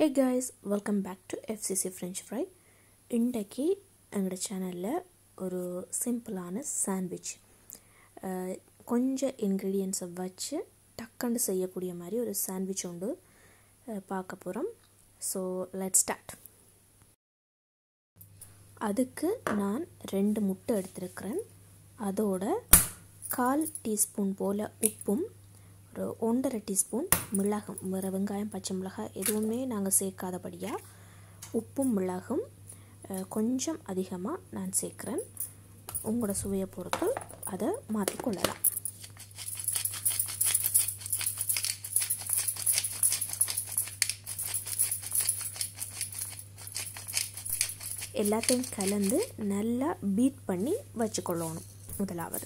hi guys welcome back to FCC French fry இன்றைக்கு எங்களோட சேனலில் ஒரு சிம்பிளான சாண்ட்விச் கொஞ்சம் இன்க்ரீடியன்ஸை வச்சு டக்குன்னு செய்யக்கூடிய மாதிரி ஒரு சாண்ட்விச் உண்டு அஹ், பார்க்க போகிறோம் ஸோ லெட் ஸ்டார்ட் அதுக்கு நான் ரெண்டு முட்டை எடுத்திருக்கிறேன் அதோட கால் டீஸ்பூன் போல் உப்பும் ஒரு ஒன்றரை டீஸ்பூன் மிளகும் வேறு வெங்காயம் பச்சை மிளகாய் எதுவுமே நாங்கள் சேர்க்காதபடியாக உப்பும் மிளகும் அஹ், கொஞ்சம் அதிகமாக நான் சேர்க்குறேன் உங்களோட சுவையை பொறுத்து அதை மாற்றிக்கொள்ளலாம் எல்லாத்தையும் கலந்து நல்லா பீட் பண்ணி வச்சுக்கொள்ளணும் முதலாவது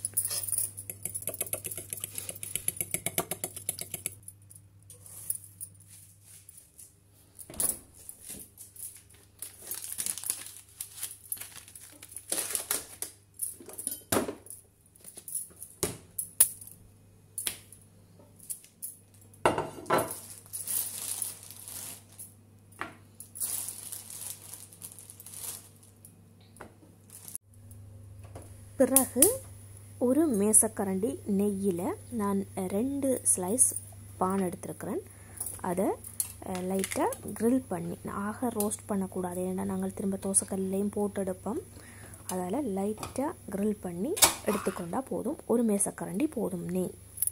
பிறகு ஒரு மேசக்கரண்டி நெய்யில் நான் ரெண்டு ஸ்லைஸ் பான் எடுத்திருக்கிறேன் அதை லைட்டாக grill பண்ணி ஆக ரோஸ்ட் பண்ணக்கூடாது ஏன்னா நாங்கள் திரும்ப தோசைக்கல்லையும் போட்டு எடுப்போம் அதால் லைட்டாக grill பண்ணி எடுத்துக்கொண்டால் போதும் ஒரு மேசக்கரண்டி போதும் நெய்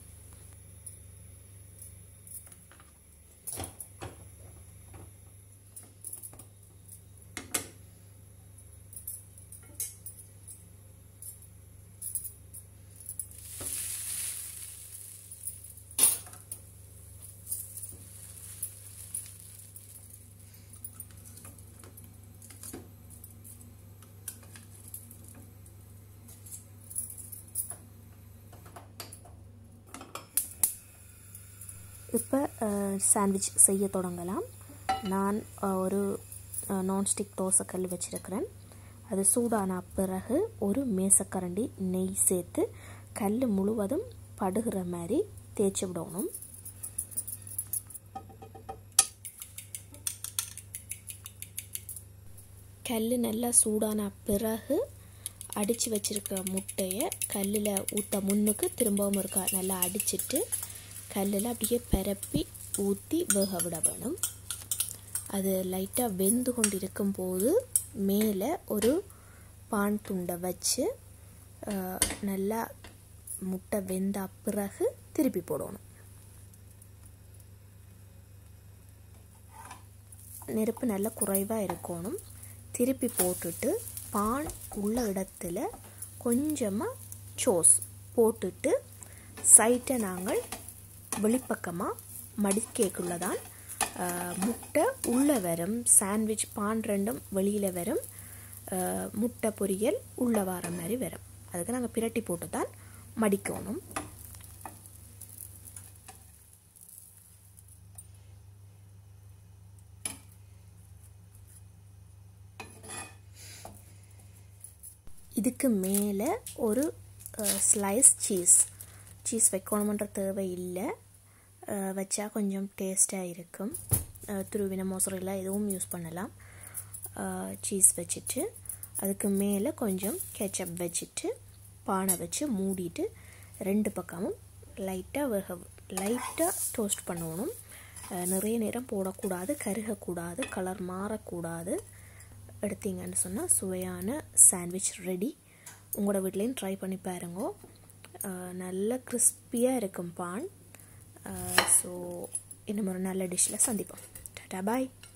இப்போ சாண்ட்விச் செய்ய தொடங்கலாம் நான் அஹ், ஒரு நான்ஸ்டிக் தோசைக்கல் வச்சுருக்கிறேன் அது சூடான பிறகு ஒரு மேசக்கரண்டி நெய் சேர்த்து கல் முழுவதும் படுகிற மாதிரி தேய்ச்சி விடணும் கல் நல்லா சூடான பிறகு அடித்து வச்சிருக்கிற முட்டையை கல்லில் ஊற்ற முன்னுக்கு திரும்பவும் இருக்கா நல்லா அடிச்சிட்டு கல்லில் அப்படியே பரப்பி ஊற்றி வேக விட வேணும் அது லைட்டாக வெந்து கொண்டு இருக்கும்போது மேலே ஒரு பான் துண்டை வச்சு அஹ், நல்லா முட்டை வெந்த பிறகு திருப்பி போடணும் நெருப்பு நல்லா குறைவாக இருக்கணும் திருப்பி போட்டுட்டு பான் உள்ள இடத்துல கொஞ்சமாக சோஸ் போட்டுட்டு சைட்டை நாங்கள் வெளிப்பக்கமாக மடிக்கேக்குள்ள தான் ஆஹ், முட்டை உள்ளே வரும் சாண்ட்விச் பான் ரெண்டும் வெளியில் வரும் ஆஹ், முட்டை பொரியல் உள்ளே வர மாதிரி வரும் அதுக்கு நாங்கள் பிரட்டி போட்டு தான் மடிக்கணும் இதுக்கு மேலே ஒரு ஸ்லைஸ் சீஸ் சீஸ் வைக்கணுமன்ற தேவை இல்லை அஹ், வச்சா கொஞ்சம் டேஸ்ட்டாக இருக்கும் அஹ், துருவின மொசரெல்லாம் எதுவும் யூஸ் பண்ணலாம் சீஸ் வச்சுட்டு அதுக்கு மேலே கொஞ்சம் கெச்சப் வச்சுட்டு பானை வச்சு மூடிட்டு ரெண்டு பக்கமும் லைட்டாக வேக லைட்டாக டோஸ்ட் பண்ணணும் அஹ், நிறைய நேரம் போடக்கூடாது கருகக்கூடாது கலர் மாறக்கூடாது எடுத்தீங்கன்னு சொன்னால் சுவையான சாண்ட்விச் ரெடி உங்களோட வீட்லேயும் ட்ரை பண்ணி பாருங்க அஹ் நல்ல கிறிஸ்பியாக இருக்கும் பான் ஸோ இன்னும் ஒரு நல்ல டிஷ்ஷில் சந்திப்போம் டாடா பாய்